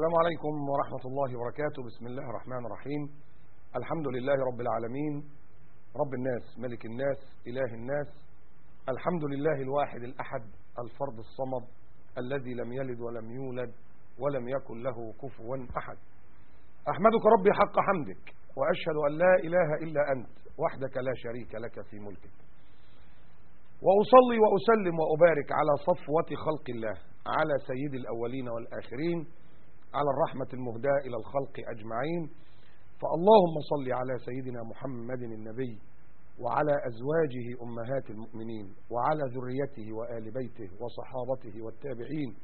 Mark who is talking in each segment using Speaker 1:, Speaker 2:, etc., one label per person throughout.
Speaker 1: السلام عليكم ورحمة الله وبركاته بسم الله الرحمن الرحيم الحمد لله رب العالمين رب الناس ملك الناس إله الناس الحمد لله الواحد الأحد الفرد الصمد الذي لم يلد ولم يولد ولم يكن له كفوا أحد أحمدك ربي حق حمدك وأشهد أن لا إله إلا أنت وحدك لا شريك لك في ملكك وأصلي وأسلم وأبارك على صفوة خلق الله على سيد الأولين والآخرين على الرحمة المهداة إلى الخلق أجمعين فاللهم صل على سيدنا محمد النبي وعلى أزواجه أمهات المؤمنين وعلى ذريته وآل بيته وصحابته والتابعين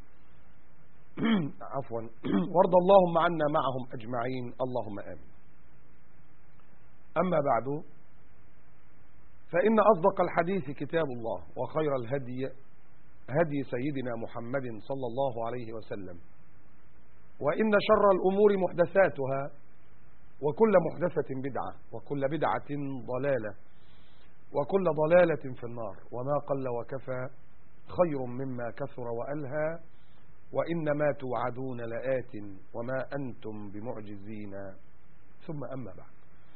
Speaker 1: عفوا وارض اللهم عنا معهم أجمعين اللهم آمين أما بعد فإن أصدق الحديث كتاب الله وخير الهدي هدي سيدنا محمد صلى الله عليه وسلم وإن شر الأمور محدثاتها وكل محدثة بدعة وكل بدعة ضلالة وكل ضلالة في النار وما قل وكفى خير مما كثر وألهى وإنما توعدون لآت وما أنتم بمعجزين ثم أما بعد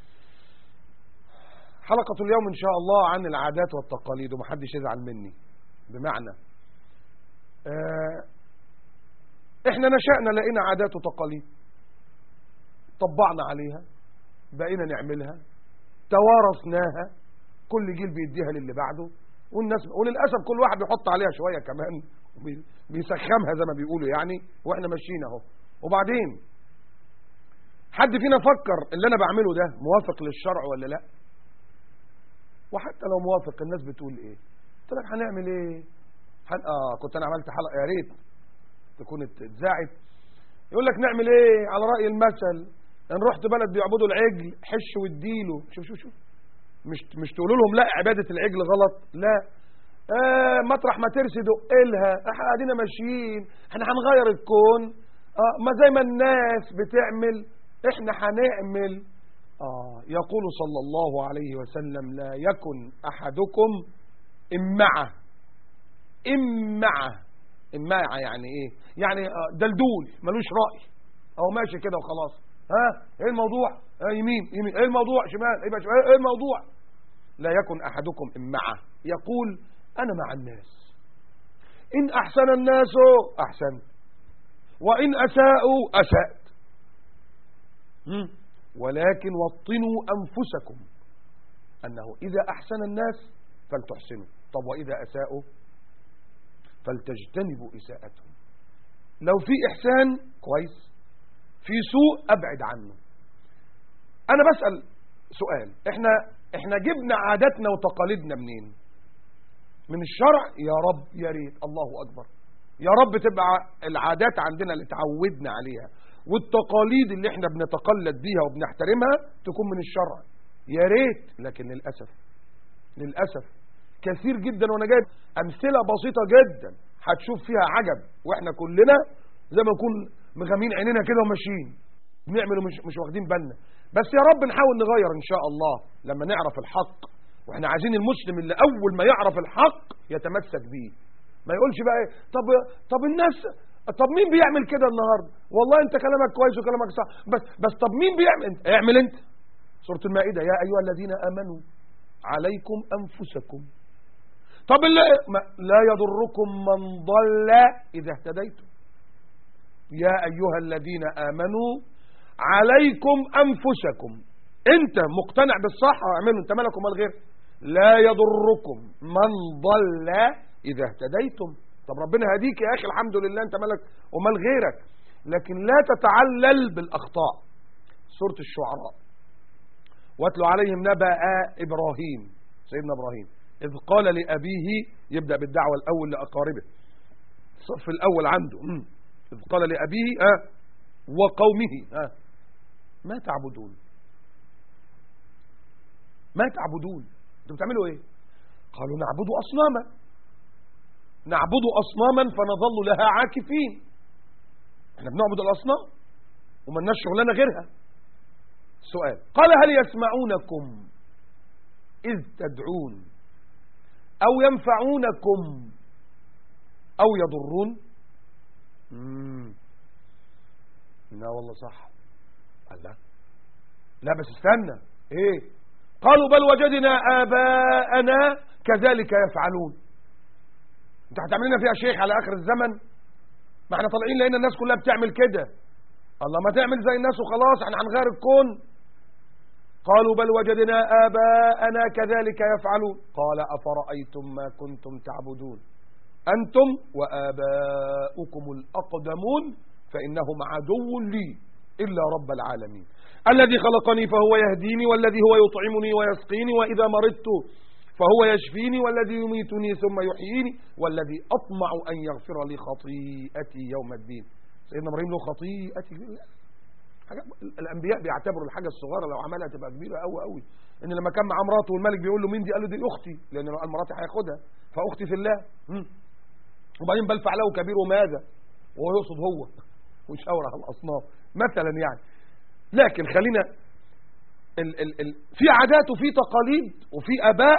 Speaker 1: حلقة اليوم إن شاء الله عن العادات والتقاليد ومحدش يزعل مني بمعنى آه احنا نشأنا لقينا عادات وتقاليد طبعنا عليها بقينا نعملها توارثناها كل جيل بيديها للي بعده والناس وللاسف كل واحد بيحط عليها شويه كمان بيسخمها زي ما بيقولوا يعني واحنا ماشيين اهو وبعدين حد فينا فكر اللي انا بعمله ده موافق للشرع ولا لا وحتى لو موافق الناس بتقول ايه قلت لك هنعمل ايه حن... اه كنت انا عملت حلقه يا ريت تكون اتذاعت يقول لك نعمل ايه على راي المثل ان رحت بلد بيعبدوا العجل حش واديله شوف شوف شوف مش مش تقولوا لهم لا عباده العجل غلط لا آه مطرح ما ترسي دقلها احنا قاعدين ماشيين احنا هنغير الكون آه ما زي ما الناس بتعمل احنا هنعمل آه يقول صلى الله عليه وسلم لا يكن احدكم امعه امعه امعه يعني ايه يعني دلدول ملوش راي او ماشي كده وخلاص ها ايه الموضوع اه يمين يمين ايه الموضوع شمال ايه شمال ايه الموضوع لا يكن احدكم امعه يقول انا مع الناس ان احسن الناس احسنت وان اساءوا اسات ولكن وطنوا انفسكم انه اذا احسن الناس فلتحسنوا طب واذا اساءوا فلتجتنبوا اساءتهم لو في احسان كويس في سوء ابعد عنه انا بسأل سؤال احنا احنا جبنا عاداتنا وتقاليدنا منين من الشرع يا رب يا ريت الله اكبر يا رب تبقى العادات عندنا اللي تعودنا عليها والتقاليد اللي احنا بنتقلد بيها وبنحترمها تكون من الشرع يا ريت لكن للاسف للاسف كثير جدا وانا جايب امثله بسيطه جدا هتشوف فيها عجب واحنا كلنا زي ما نكون مغمين عينينا كده وماشيين بنعمل ومش مش واخدين بالنا بس يا رب نحاول نغير ان شاء الله لما نعرف الحق واحنا عايزين المسلم اللي اول ما يعرف الحق يتمسك بيه ما يقولش بقى ايه طب طب الناس طب مين بيعمل كده النهارده والله انت كلامك كويس وكلامك صح بس بس طب مين بيعمل انت اعمل انت سوره المائده يا ايها الذين امنوا عليكم انفسكم طب لا يضركم من ضل اذا اهتديتم يا ايها الذين امنوا عليكم انفسكم انت مقتنع بالصح اعمله انت مالك ومال غير لا يضركم من ضل اذا اهتديتم طب ربنا هديك يا اخي الحمد لله انت مالك ومال غيرك لكن لا تتعلل بالاخطاء سوره الشعراء واتلو عليهم نبأ ابراهيم سيدنا ابراهيم اذ قال لابيه يبدا بالدعوه الاول لاقاربه الصف الاول عنده إذ قال لأبيه آه وقومه آه ما تعبدون ما تعبدون انتوا بتعملوا ايه قالوا نعبد أصناما نعبد أصناما فنظل لها عاكفين احنا بنعبد الأصنام وملناش شغلانة غيرها سؤال قال هل يسمعونكم إذ تدعون أو ينفعونكم أو يضرون مم. لا والله صح قال لا لا بس استنى ايه قالوا بل وجدنا آباءنا كذلك يفعلون انت هتعمل لنا فيها شيخ على آخر الزمن ما احنا طالعين لقينا الناس كلها بتعمل كده الله ما تعمل زي الناس وخلاص احنا هنغير الكون قالوا بل وجدنا آباءنا كذلك يفعلون قال أفرأيتم ما كنتم تعبدون أنتم وآباؤكم الأقدمون فإنهم عدو لي إلا رب العالمين الذي خلقني فهو يهديني والذي هو يطعمني ويسقيني وإذا مرضت فهو يشفيني والذي يميتني ثم يحييني والذي أطمع أن يغفر لي خطيئتي يوم الدين سيدنا إبراهيم له خطيئتي الأنبياء بيعتبروا الحاجة الصغيرة لو عملها تبقى كبيرة قوي قوي إن لما كان معاه مراته والملك بيقول له مين دي قال له دي أختي لأن لو قال مراتي هياخدها فأختي في الله وبعدين بل فعله كبير ماذا وهو يقصد هو ويشاور على الأصنام مثلا يعني لكن خلينا ال ال ال في عادات وفي تقاليد وفي اباء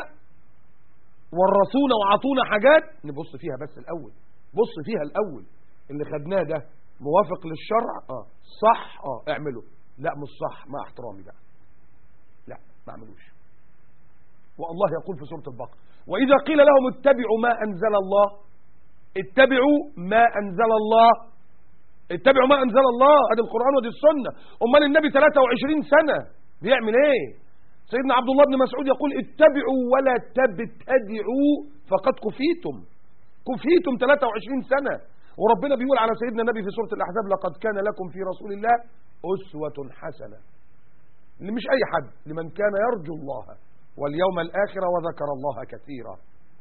Speaker 1: ورثونا وعطونا حاجات نبص فيها بس الاول بص فيها الاول اللي خدناه ده موافق للشرع اه صح اه اعمله لا مش صح مع احترامي بقى لا ما اعملوش والله يقول في سورة البقرة وإذا قيل لهم اتبعوا ما أنزل الله اتبعوا ما أنزل الله اتبعوا ما أنزل الله ادي القرآن ودي السنة أمال النبي 23 سنة بيعمل ايه سيدنا عبد الله بن مسعود يقول اتبعوا ولا تبتدعوا فقد كفيتم كفيتم 23 سنة وربنا بيقول على سيدنا النبي في سورة الأحزاب لقد كان لكم في رسول الله أسوة حسنة مش أي حد لمن كان يرجو الله واليوم الآخر وذكر الله كثيرا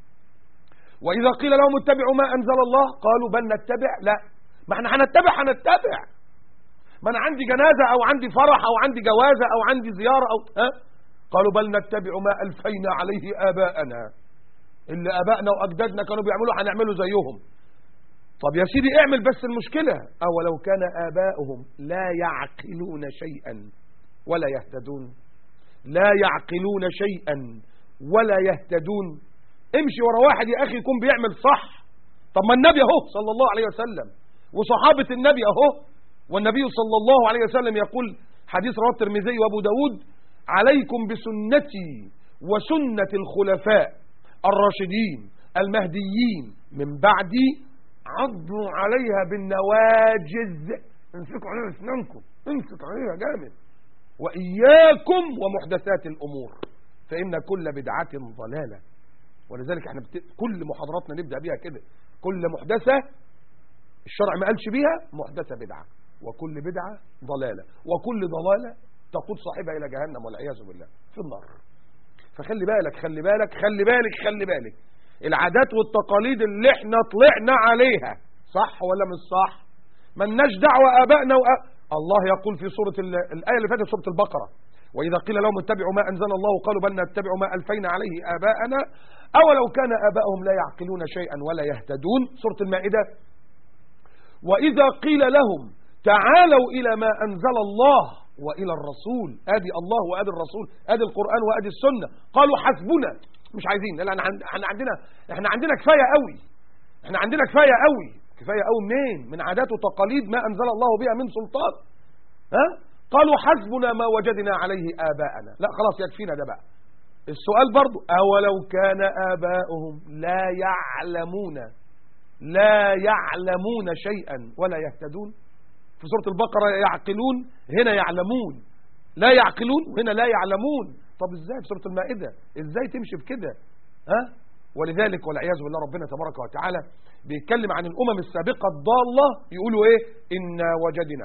Speaker 1: وإذا قيل لهم اتبعوا ما أنزل الله قالوا بل نتبع لا ما احنا هنتبع هنتبع ما انا عندي جنازة او عندي فرح او عندي جوازة او عندي زيارة او ها قالوا بل نتبع ما الفينا عليه اباءنا اللي ابائنا واجدادنا كانوا بيعملوا هنعمله زيهم طب يا سيدي اعمل بس المشكلة اولو كان اباؤهم لا يعقلون شيئا ولا يهتدون لا يعقلون شيئا ولا يهتدون امشي ورا واحد يا اخي يكون بيعمل صح طب ما النبي اهو صلى الله عليه وسلم وصحابة النبي اهو والنبي صلى الله عليه وسلم يقول حديث رواه الترمذي وابو داود عليكم بسنتي وسنة الخلفاء الراشدين المهديين من بعدي عضوا عليها بالنواجز امسكوا عليها اسنانكم امسكوا عليها جامد وإياكم ومحدثات الأمور فإن كل بدعة ضلالة ولذلك احنا بت... كل محاضراتنا نبدأ بيها كده كل محدثة الشرع ما قالش بيها محدثة بدعة وكل بدعة ضلالة وكل ضلالة تقود صاحبها إلى جهنم والعياذ بالله في النار فخلي بالك خلي بالك خلي بالك خلي بالك العادات والتقاليد اللي احنا طلعنا عليها صح ولا مش صح ملناش دعوة آبائنا وأ... الله يقول في سورة ال... الآية اللي فاتت سورة البقرة وإذا قيل لهم اتبعوا ما أنزل الله قالوا بل نتبع ما ألفينا عليه آباءنا أولو كان آباؤهم لا يعقلون شيئا ولا يهتدون سورة المائدة وإذا قيل لهم تعالوا إلى ما أنزل الله وإلى الرسول أدي الله وأدي الرسول أدي القرآن وأدي السنة قالوا حسبنا مش عايزين لا احنا عندنا احنا عندنا كفاية قوي احنا عندنا كفاية قوي كفاية قوي منين من عادات وتقاليد ما أنزل الله بها من سلطان ها قالوا حسبنا ما وجدنا عليه آباءنا لا خلاص يكفينا ده بقى السؤال برضو أولو كان آباؤهم لا يعلمون لا يعلمون شيئا ولا يهتدون في سورة البقرة يعقلون هنا يعلمون لا يعقلون وهنا لا يعلمون طب ازاي في سورة المائدة ازاي تمشي بكده ها ولذلك والعياذ بالله ربنا تبارك وتعالى بيتكلم عن الأمم السابقة الضالة يقولوا ايه إنا وجدنا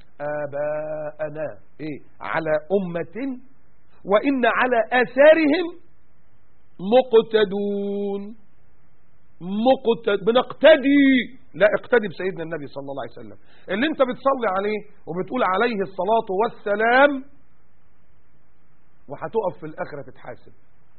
Speaker 1: آباءنا ايه على أمة وإن على آثارهم مقتدون مقتد بنقتدي لا اقتدي بسيدنا النبي صلى الله عليه وسلم اللي انت بتصلي عليه وبتقول عليه الصلاة والسلام وهتقف في الآخرة تتحاسب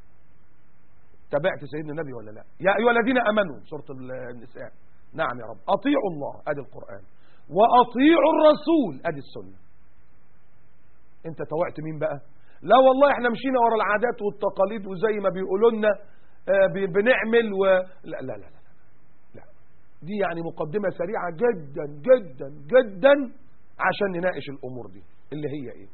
Speaker 1: تبعت سيدنا النبي ولا لا يا أيها الذين أمنوا سورة النساء نعم يا رب أطيعوا الله أدي القرآن وأطيعوا الرسول أدي السنة انت توعت مين بقى لا والله احنا مشينا ورا العادات والتقاليد وزي ما بيقولوا لنا بنعمل و... لا لا لا لا لا دي يعني مقدمة سريعة جدا جدا جدا عشان نناقش الامور دي اللي هي ايه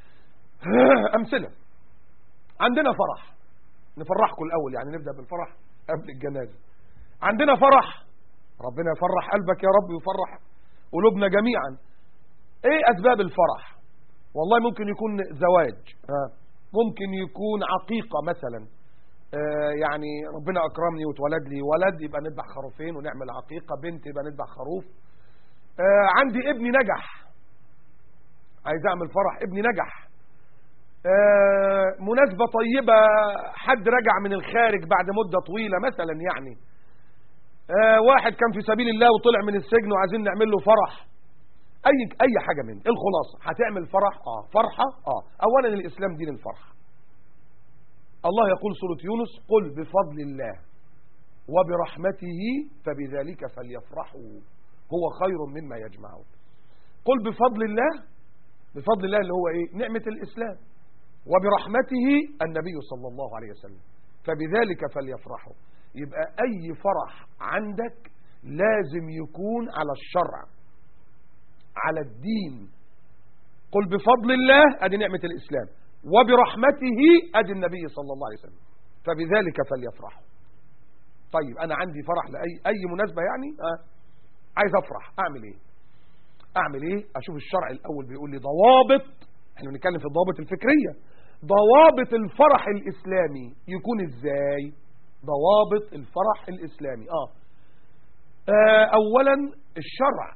Speaker 1: امثله عندنا فرح نفرحكم الاول يعني نبدا بالفرح قبل الجنازه عندنا فرح ربنا يفرح قلبك يا رب ويفرح قلوبنا جميعا ايه اسباب الفرح والله ممكن يكون زواج ممكن يكون عقيقة مثلا آه يعني ربنا اكرمني واتولد لي ولد يبقى نذبح خروفين ونعمل عقيقة بنت يبقى نذبح خروف آه عندي ابني نجح عايز اعمل فرح ابني نجح آه مناسبة طيبة حد رجع من الخارج بعد مدة طويلة مثلا يعني آه واحد كان في سبيل الله وطلع من السجن وعايزين نعمل له فرح اي اي حاجه من الخلاصه هتعمل فرح اه فرحه اه اولا الاسلام دين الفرح الله يقول سوره يونس قل بفضل الله وبرحمته فبذلك فليفرحوا هو خير مما يجمعون قل بفضل الله بفضل الله اللي هو ايه نعمه الاسلام وبرحمته النبي صلى الله عليه وسلم فبذلك فليفرحوا يبقى اي فرح عندك لازم يكون على الشرع على الدين قل بفضل الله ادي نعمة الاسلام وبرحمته ادي النبي صلى الله عليه وسلم فبذلك فليفرحوا طيب انا عندي فرح لاي اي مناسبة يعني أه؟ عايز افرح اعمل ايه اعمل ايه اشوف الشرع الاول بيقول لي ضوابط احنا بنتكلم في الضوابط الفكرية ضوابط الفرح الاسلامي يكون ازاي ضوابط الفرح الاسلامي اه, آه اولا الشرع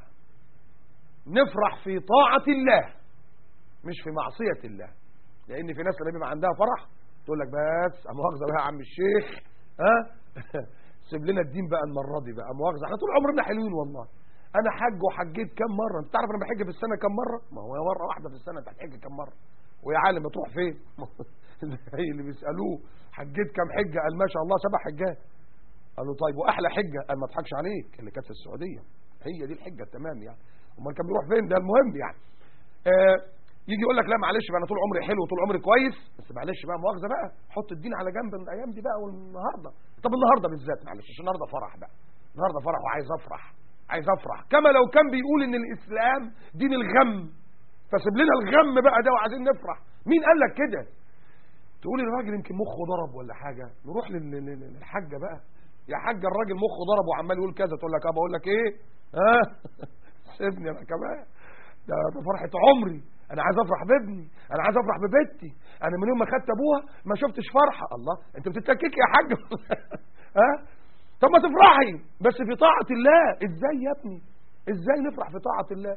Speaker 1: نفرح في طاعة الله مش في معصية الله لأن في ناس لما يبقى عندها فرح تقول لك بس مؤاخذة بقى يا عم الشيخ ها سيب لنا الدين بقى المرة دي بقى مؤاخذة احنا طول عمرنا حلوين والله أنا حج وحجيت كم مرة أنت تعرف أنا بحج في السنة كم مرة ما هو مرة واحدة في السنة أنت هتحج كم مرة ويا عالم بتروح فين هي اللي بيسألوه حجيت كم حجة قال ما شاء الله سبع حجات قال له طيب وأحلى حجة قال ما تضحكش عليك اللي كانت في السعودية هي دي الحجة التمام يعني امال كان بيروح فين ده المهم يعني آه يجي يقول لك لا معلش بقى انا طول عمري حلو وطول عمري كويس بس معلش بقى مؤاخذه بقى حط الدين على جنب من الايام دي بقى والنهارده طب النهارده بالذات معلش عشان النهارده فرح بقى النهارده فرح وعايز افرح عايز افرح كما لو كان بيقول ان الاسلام دين الغم فسيب لنا الغم بقى ده وعايزين نفرح مين قال لك كده تقول الراجل يمكن مخه ضرب ولا حاجه نروح للحاجه بقى يا حاجه الراجل مخه ضرب وعمال يقول كذا تقول لك اه بقول لك ايه ها سيبني انا كمان ده, ده فرحة عمري انا عايز افرح بابني انا عايز افرح ببنتي انا من يوم ما خدت ابوها ما شفتش فرحة الله انت بتتلكك يا حاج ها طب ما تفرحي بس في طاعة الله ازاي يا ابني ازاي نفرح في طاعة الله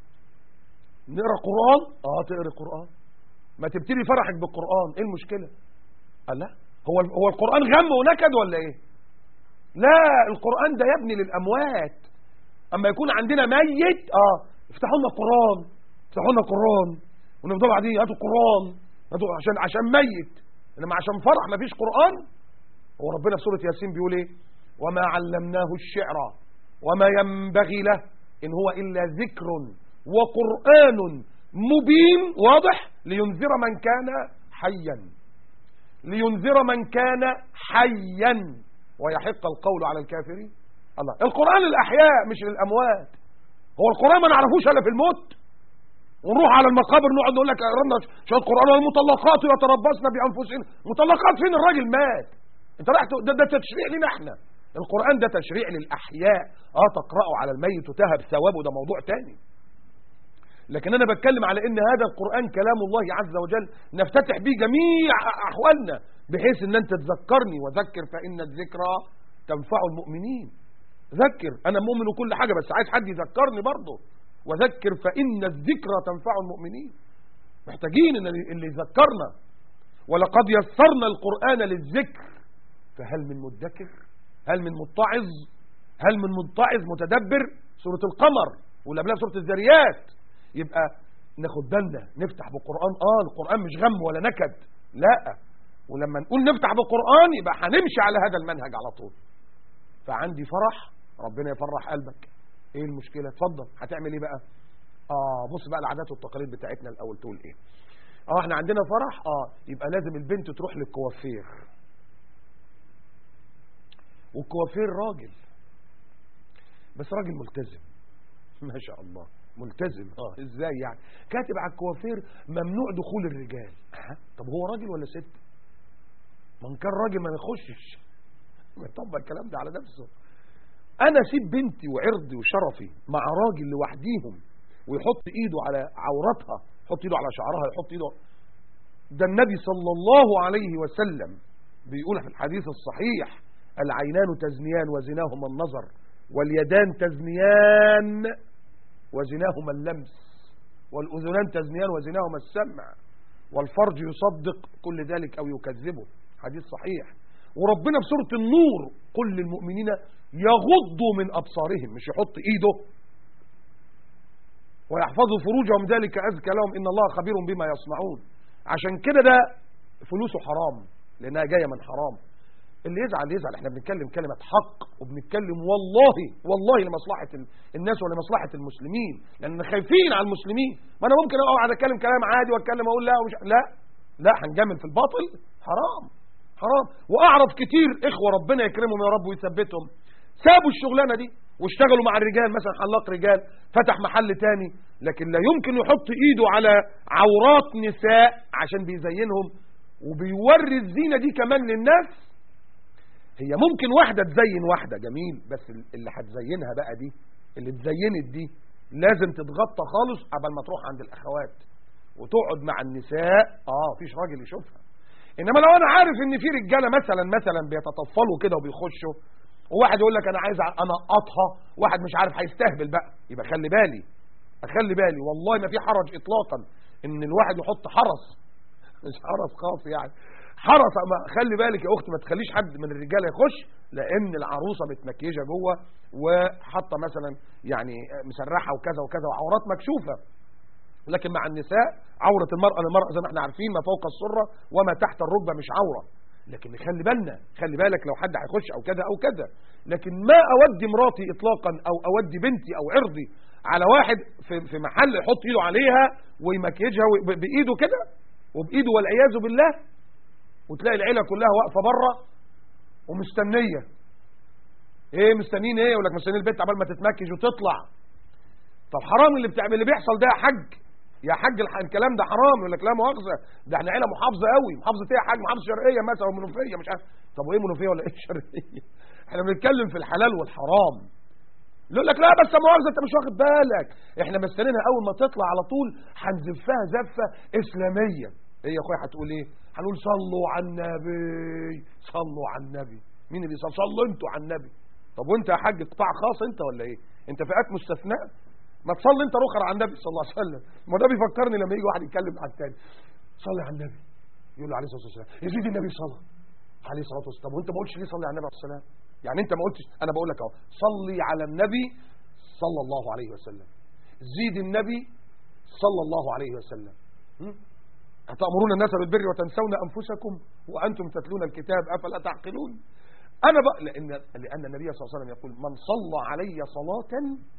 Speaker 1: نقرا قرآن اه تقرا قرآن ما تبتدي فرحك بالقرآن ايه المشكلة قال لا هو هو القرآن غم ونكد ولا ايه لا القرآن ده يا ابني للأموات اما يكون عندنا ميت اه افتحوا لنا القران افتحوا لنا القران ونفضلوا قاعدين هاتوا القران هاتوا عشان عشان ميت انما عشان فرح ما فيش قران هو ربنا في سوره ياسين بيقول ايه وما علمناه الشعر وما ينبغي له ان هو الا ذكر وقران مبين واضح لينذر من كان حيا لينذر من كان حيا ويحق القول على الكافرين الله القرآن للأحياء مش للأموات هو القرآن ما نعرفوش إلا في الموت ونروح على المقابر نقعد نقول لك قرنا شويه قرآن والمطلقات يتربصن بأنفسهن مطلقات فين الراجل مات انت رايح ده, ده تشريع لنا احنا القرآن ده تشريع للأحياء اه تقرأه على الميت وتهب ثوابه ده موضوع تاني لكن أنا بتكلم على إن هذا القرآن كلام الله عز وجل نفتتح به جميع أحوالنا بحيث إن أنت تذكرني وذكر فإن الذكرى تنفع المؤمنين ذكر أنا مؤمن وكل حاجة بس عايز حد يذكرني برضه وذكر فإن الذكرى تنفع المؤمنين محتاجين إن اللي يذكرنا ولقد يسرنا القرآن للذكر فهل من مدكر هل من متعظ هل من متعظ متدبر سورة القمر ولا قبلها سورة الذريات يبقى ناخد بالنا نفتح بالقرآن اه القرآن مش غم ولا نكد لا ولما نقول نفتح بالقرآن يبقى هنمشي على هذا المنهج على طول فعندي فرح ربنا يفرح قلبك ايه المشكلة اتفضل هتعمل ايه بقى اه بص بقى العادات والتقاليد بتاعتنا الاول تقول ايه اه احنا عندنا فرح اه يبقى لازم البنت تروح للكوافير والكوافير راجل بس راجل ملتزم ما شاء الله ملتزم اه ازاي يعني كاتب على الكوافير ممنوع دخول الرجال أه. طب هو راجل ولا ست من كان راجل ما يخشش يطبق الكلام ده على نفسه انا اسيب بنتي وعرضي وشرفي مع راجل لوحديهم ويحط ايده على عورتها يحط ايده على شعرها يحط ايده ده النبي صلى الله عليه وسلم بيقول في الحديث الصحيح العينان تزنيان وزناهما النظر واليدان تزنيان وزناهما اللمس والأذنان تزنيان وزناهما السمع والفرج يصدق كل ذلك أو يكذبه حديث صحيح وربنا في سورة النور قل للمؤمنين يغضوا من أبصارهم مش يحط إيده ويحفظوا فروجهم ذلك أزكى لهم إن الله خبير بما يصنعون عشان كده ده فلوسه حرام لأنها جاية من حرام اللي يزعل يزعل احنا بنتكلم كلمة حق وبنتكلم والله والله لمصلحة الناس ولمصلحة المسلمين لأن خايفين على المسلمين ما أنا ممكن أقعد أتكلم كلام عادي وأتكلم أقول لا ومش لا لا هنجمل في الباطل حرام حرام وأعرف كتير إخوة ربنا يكرمهم يا رب ويثبتهم سابوا الشغلانة دي واشتغلوا مع الرجال مثلا حلاق رجال فتح محل تاني لكن لا يمكن يحط ايده على عورات نساء عشان بيزينهم وبيوري الزينة دي كمان للناس هي ممكن واحدة تزين واحدة جميل بس اللي هتزينها بقى دي اللي اتزينت دي لازم تتغطى خالص قبل ما تروح عند الأخوات وتقعد مع النساء اه فيش راجل يشوفها انما لو انا عارف ان في رجاله مثلا مثلا بيتطفلوا كده وبيخشوا وواحد يقول لك انا عايز انقطها واحد مش عارف هيستهبل بقى يبقى خلي بالي اخلي بالي والله ما في حرج اطلاقا ان الواحد يحط حرس مش حرس خاص يعني حرس ما خلي بالك يا اختي ما تخليش حد من الرجاله يخش لان العروسه متمكيجه جوه وحاطه مثلا يعني مسرحه وكذا وكذا وعورات مكشوفه لكن مع النساء عورة المرأة للمرأة زي ما احنا عارفين ما فوق السرة وما تحت الركبة مش عورة لكن خلي بالنا خلي بالك لو حد هيخش او كذا او كذا لكن ما اودي مراتي اطلاقا او اودي بنتي او عرضي على واحد في في محل يحط ايده عليها ويمكيجها بايده كده وبايده والعياذ بالله وتلاقي العيله كلها واقفه بره ومستنيه ايه مستنيين ايه يقول لك مستنيين البنت عبال ما تتمكج وتطلع طب حرام اللي بتعمل اللي بيحصل ده يا حاج يا حاج الكلام ده حرام يقول لك لا مؤاخذه ده احنا عيله محافظه قوي محافظه ايه يا حاج محافظه شرقيه مثلا ومنوفيه مش عارف طب وايه منوفيه ولا ايه شرقيه احنا بنتكلم في الحلال والحرام يقول لك لا بس مؤاخذه انت مش واخد بالك احنا مستنينها اول ما تطلع على طول هنزفها زفه اسلاميه ايه يا اخويا هتقول ايه هنقول صلوا على النبي صلوا على النبي مين اللي يصلي صلوا انتوا على النبي طب وانت يا حاج قطاع خاص انت ولا ايه انت فئات مستثناه ما تصلي انت رخر على النبي صلى الله عليه وسلم ما ده بيفكرني لما يجي واحد يتكلم مع الثاني صلي على النبي يقول له عليه الصلاه والسلام يزيد النبي صلى عليه الصلاه والسلام طب وانت ما قلتش ليه صلي على النبي عليه الصلاه والسلام يعني انت ما قلتش انا بقول لك اهو صلي على النبي صلى الله عليه وسلم زيد النبي صلى الله عليه وسلم أتأمرون الناس بالبر وتنسون أنفسكم وأنتم تتلون الكتاب أفلا تعقلون أنا بقى لأن, لأن النبي صلى الله عليه وسلم يقول من صلى علي صلاة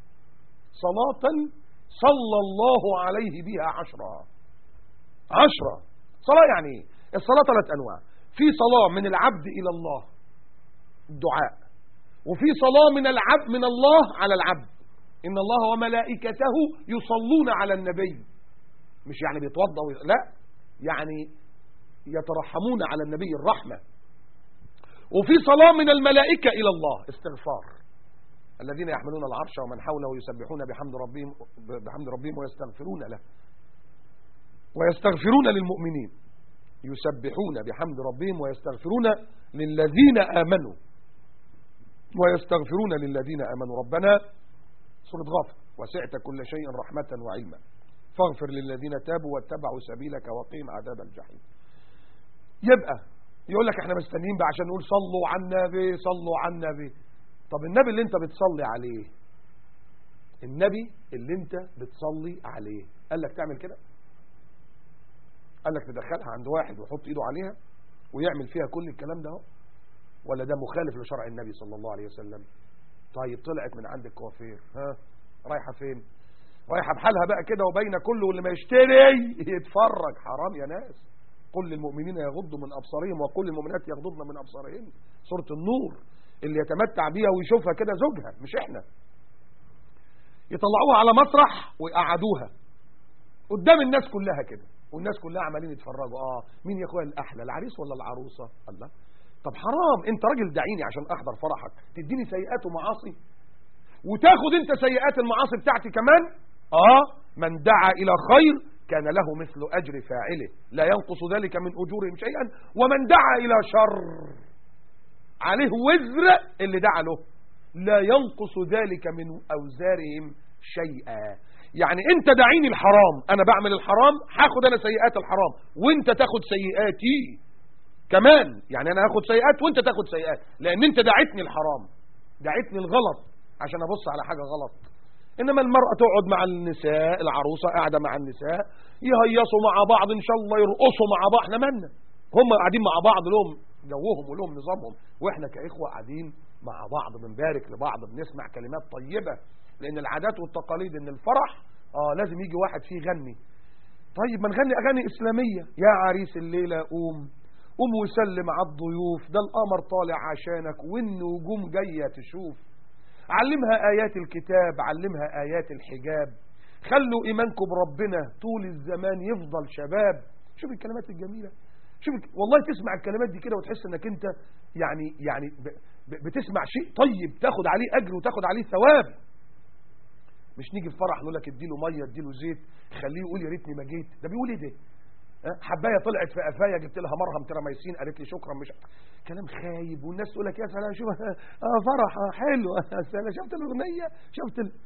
Speaker 1: صلاة صلى الله عليه بها عشرة عشرة صلاة يعني ايه الصلاة ثلاث أنواع في صلاة من العبد إلى الله الدعاء وفي صلاة من العبد من الله على العبد إن الله وملائكته يصلون على النبي مش يعني بيتوضأ لا يعني يترحمون على النبي الرحمة وفي صلاة من الملائكة إلى الله استغفار الذين يحملون العرش ومن حوله يسبحون بحمد ربهم بحمد ربهم ويستغفرون له ويستغفرون للمؤمنين يسبحون بحمد ربهم ويستغفرون للذين آمنوا ويستغفرون للذين آمنوا ربنا سورة غافر وسعت كل شيء رحمة وعلما فاغفر للذين تابوا واتبعوا سبيلك وقيم عذاب الجحيم يبقى يقول لك احنا مستنيين بقى عشان نقول صلوا على النبي صلوا على النبي طب النبي اللي انت بتصلي عليه النبي اللي انت بتصلي عليه قال لك تعمل كده قال لك تدخلها عند واحد ويحط ايده عليها ويعمل فيها كل الكلام ده ولا ده مخالف لشرع النبي صلى الله عليه وسلم طيب طلعت من عند الكوافير ها رايحه فين رايحه بحالها بقى كده وبين كل واللي ما يشتري يتفرج حرام يا ناس قل للمؤمنين يغضوا من ابصارهم وقل للمؤمنات يغضضن من ابصارهن سوره النور اللي يتمتع بيها ويشوفها كده زوجها مش احنا يطلعوها على مسرح ويقعدوها قدام الناس كلها كده والناس كلها عمالين يتفرجوا اه مين يا اخويا الاحلى العريس ولا العروسه الله طب حرام انت راجل دعيني عشان احضر فرحك تديني سيئات ومعاصي وتاخد انت سيئات المعاصي بتاعتي كمان اه من دعا الى خير كان له مثل اجر فاعله لا ينقص ذلك من اجورهم شيئا ومن دعا الى شر عليه وزر اللي دعا له لا ينقص ذلك من اوزارهم شيئا يعني انت دعيني الحرام انا بعمل الحرام هاخد انا سيئات الحرام وانت تاخد سيئاتي كمان يعني انا هاخد سيئات وانت تاخد سيئات لان انت دعيتني الحرام دعيتني الغلط عشان ابص على حاجة غلط انما المرأة تقعد مع النساء العروسة قاعدة مع النساء يهيصوا مع بعض ان شاء الله يرقصوا مع بعض احنا مالنا هم قاعدين مع بعض لهم جوهم ولهم نظامهم واحنا كاخوة قاعدين مع بعض بنبارك لبعض بنسمع كلمات طيبة لان العادات والتقاليد ان الفرح اه لازم يجي واحد فيه يغني طيب ما نغني اغاني اسلامية يا عريس الليلة قوم قوم وسلم على الضيوف ده القمر طالع عشانك والنجوم جاية تشوف علمها آيات الكتاب علمها آيات الحجاب خلوا إيمانكم بربنا طول الزمان يفضل شباب شوف الكلمات الجميلة شوف والله تسمع الكلمات دي كده وتحس انك انت يعني يعني بتسمع شيء طيب تاخد عليه اجر وتاخد عليه ثواب مش نيجي في فرح نقول لك اديله ميه اديله زيت خليه يقول يا ريتني ما جيت ده بيقول ايه ده حبايه طلعت في قفايا جبت لها مرهم تراميسين قالت لي شكرا مش كلام خايب والناس تقول لك يا سلام شوف اه فرح اه حلو انا شفت الاغنيه شفت ال...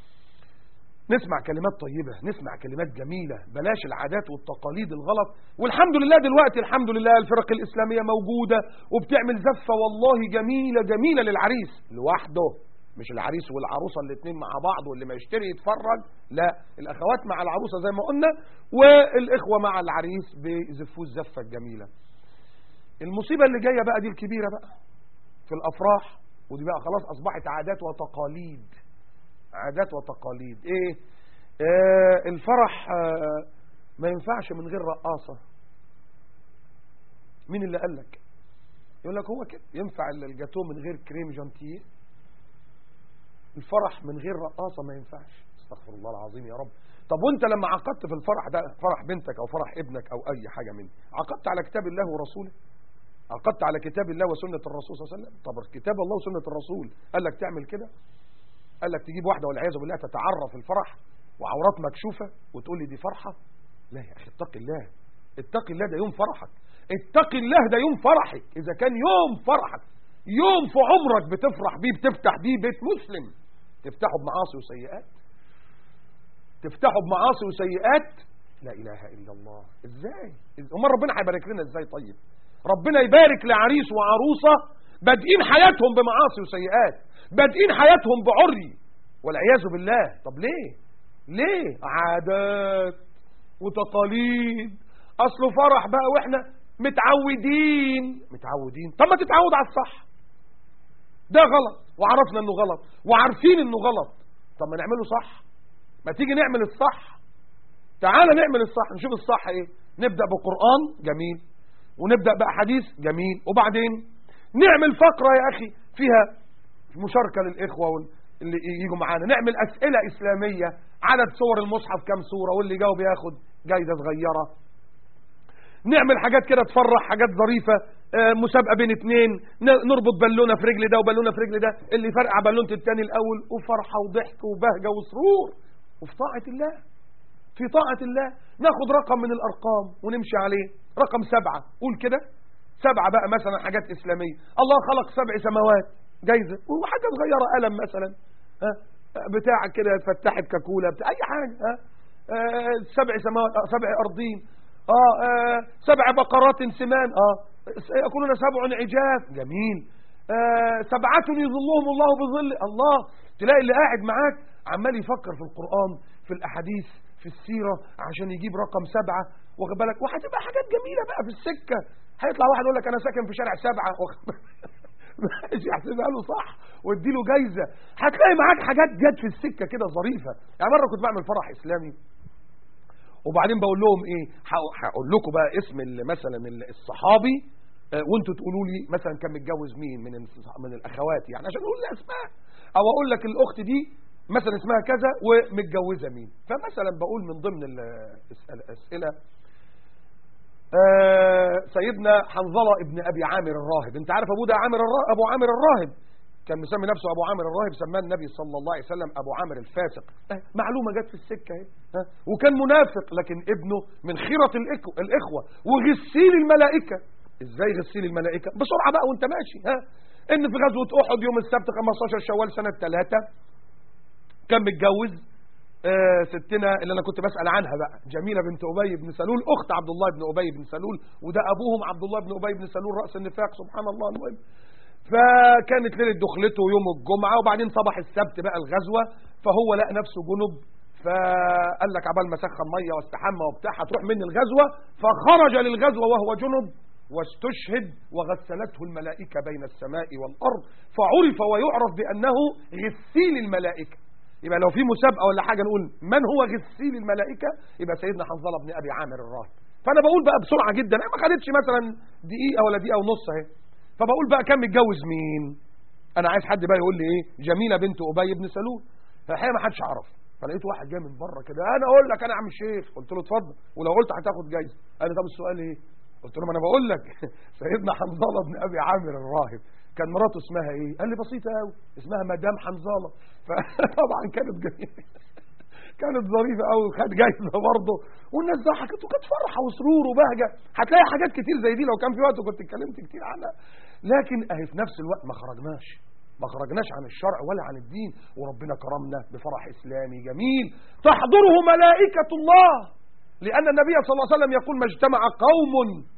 Speaker 1: نسمع كلمات طيبة نسمع كلمات جميلة بلاش العادات والتقاليد الغلط والحمد لله دلوقتي الحمد لله الفرق الإسلامية موجودة وبتعمل زفة والله جميلة جميلة للعريس لوحده مش العريس والعروسة الاثنين مع بعض واللي ما يشتري يتفرج لا الأخوات مع العروسة زي ما قلنا والإخوة مع العريس بيزفوه الزفة الجميلة المصيبة اللي جاية بقى دي الكبيرة بقى في الأفراح ودي بقى خلاص أصبحت عادات وتقاليد عادات وتقاليد ايه آه الفرح آه ما ينفعش من غير رقاصة مين اللي قال لك يقول لك هو كده ينفع الجاتو من غير كريم جانتيه الفرح من غير رقاصة ما ينفعش استغفر الله العظيم يا رب طب وانت لما عقدت في الفرح ده فرح بنتك او فرح ابنك او اي حاجة منه عقدت على كتاب الله ورسوله عقدت على كتاب الله وسنة الرسول صلى الله عليه وسلم طب كتاب الله وسنة الرسول قال لك تعمل كده قال لك تجيب واحدة والعياذ بالله تتعرف الفرح وعورات مكشوفة وتقول لي دي فرحة لا يا أخي اتق الله اتق الله ده يوم فرحك اتق الله ده يوم فرحك إذا كان يوم فرحك يوم في عمرك بتفرح بيه بتفتح بيه بيت مسلم تفتحه بمعاصي وسيئات تفتحه بمعاصي وسيئات لا إله إلا الله إزاي امال ربنا هيبارك لنا إزاي طيب ربنا يبارك لعريس وعروسة بادئين حياتهم بمعاصي وسيئات بادئين حياتهم بعري والعياذ بالله طب ليه ليه عادات وتقاليد اصله فرح بقى واحنا متعودين متعودين طب ما تتعود على الصح ده غلط وعرفنا انه غلط وعارفين انه غلط طب ما نعمله صح ما تيجي نعمل الصح تعال نعمل الصح نشوف الصح ايه نبدأ بقرآن جميل ونبدأ بأحاديث جميل وبعدين نعمل فقرة يا أخي فيها مشاركة للإخوة اللي يجوا معانا نعمل أسئلة إسلامية عدد صور المصحف كم صورة واللي جاوب ياخد جايزة صغيرة نعمل حاجات كده تفرح حاجات ظريفة مسابقة بين اتنين نربط بالونة في رجل ده وبالونة في رجل ده اللي فرقع بالونة التاني الأول وفرحة وضحك وبهجة وسرور وفي طاعة الله في طاعة الله ناخد رقم من الأرقام ونمشي عليه رقم سبعة قول كده سبعة بقى مثلا حاجات إسلامية الله خلق سبع سماوات جايزة وحاجة صغيرة قلم مثلا ها بتاع كده فتحت كاكولا بتاع أي حاجة ها آه سبع سماوات آه سبع أرضين آه, آه سبع بقرات سمان آه يأكلون سبع عجاف جميل آه سبعة يظلهم الله بظل الله تلاقي اللي قاعد معاك عمال يفكر في القرآن في الأحاديث في السيرة عشان يجيب رقم سبعة واخد بالك وهتبقى حاجات جميلة بقى في السكة هيطلع واحد يقول لك أنا ساكن في شارع سبعة ماشي احسبها له صح واديله جايزة هتلاقي معاك حاجات جت في السكة كده ظريفة يعني مرة كنت بعمل فرح إسلامي وبعدين بقول لهم ايه هقول لكم بقى اسم مثلا الصحابي وانتوا تقولوا لي مثلا كان متجوز مين من من الاخوات يعني عشان نقول الاسماء او اقول لك الاخت دي مثلا اسمها كذا ومتجوزة مين فمثلا بقول من ضمن الأسئلة آه سيدنا حنظلة ابن أبي عامر الراهب انت عارف أبو ده عامر الراهب أبو عامر الراهب كان مسمي نفسه أبو عامر الراهب سماه النبي صلى الله عليه وسلم أبو عامر الفاسق اه معلومة جت في السكة اهي ها وكان منافق لكن ابنه من خيرة الإخوة وغسيل الملائكة ازاي غسيل الملائكة بسرعة بقى وانت ماشي ها ان في غزوة احد يوم السبت 15 شوال سنة 3 كان متجوز آه ستنا اللي انا كنت بسأل عنها بقى جميلة بنت ابي بن سلول اخت عبد الله بن ابي بن سلول وده ابوهم عبد الله بن ابي بن سلول رأس النفاق سبحان الله المهم فكانت ليلة دخلته يوم الجمعة وبعدين صباح السبت بقى الغزوة فهو لقى نفسه جنب فقال لك عبال ما سخن ميه واستحمى وبتاع هتروح مني الغزوة فخرج للغزوة وهو جنب واستشهد وغسلته الملائكة بين السماء والأرض فعرف ويعرف بأنه غسيل الملائكة يبقى لو في مسابقة ولا حاجة نقول من هو غسيل الملائكة يبقى سيدنا حنظلة بن أبي عامر الراهب فأنا بقول بقى بسرعة جدا ما خدتش مثلا دقيقة ولا دقيقة ونص اهي فبقول بقى كان متجوز مين أنا عايز حد بقى يقول لي إيه جميلة بنت أبي بن سلول فالحقيقة ما حدش عرف فلقيت واحد جاي من بره كده انا اقول لك انا عم الشيخ قلت له اتفضل ولو قلت هتاخد جايزه قال لي طب السؤال ايه قلت له ما انا بقول لك سيدنا حنظله بن ابي عامر الراهب كان مراته اسمها ايه قال لي بسيطه قوي اسمها مدام حنظله فطبعا كانت جميله كانت ظريفه قوي وخد جايزه برضه والناس ضحكت وكانت فرحه وسرور وبهجه هتلاقي حاجات كتير زي دي لو كان في وقت كنت اتكلمت كتير عنها لكن اهي في نفس الوقت ما خرجناش ما خرجناش عن الشرع ولا عن الدين وربنا كرمنا بفرح اسلامي جميل تحضره ملائكه الله لأن النبي صلى الله عليه وسلم يقول ما اجتمع قوم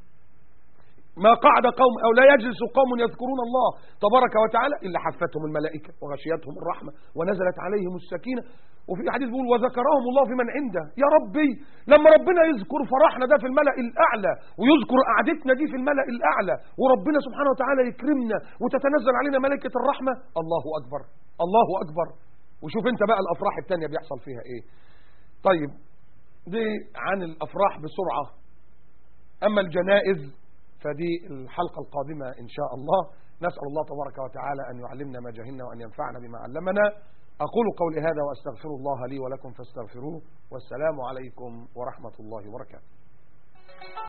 Speaker 1: ما قعد قوم أو لا يجلس قوم يذكرون الله تبارك وتعالى إلا حفتهم الملائكة وغشيتهم الرحمة ونزلت عليهم السكينة وفي حديث بيقول وذكرهم الله في من عنده يا ربي لما ربنا يذكر فرحنا ده في الملأ الأعلى ويذكر قعدتنا دي في الملأ الأعلى وربنا سبحانه وتعالى يكرمنا وتتنزل علينا ملائكة الرحمة الله أكبر الله أكبر وشوف انت بقى الأفراح التانية بيحصل فيها ايه طيب دي عن الأفراح بسرعة أما الجنائز فدي الحلقة القادمة إن شاء الله نسأل الله تبارك وتعالى أن يعلمنا ما جهلنا وأن ينفعنا بما علمنا أقول قولي هذا وأستغفر الله لي ولكم فاستغفروه والسلام عليكم ورحمة الله وبركاته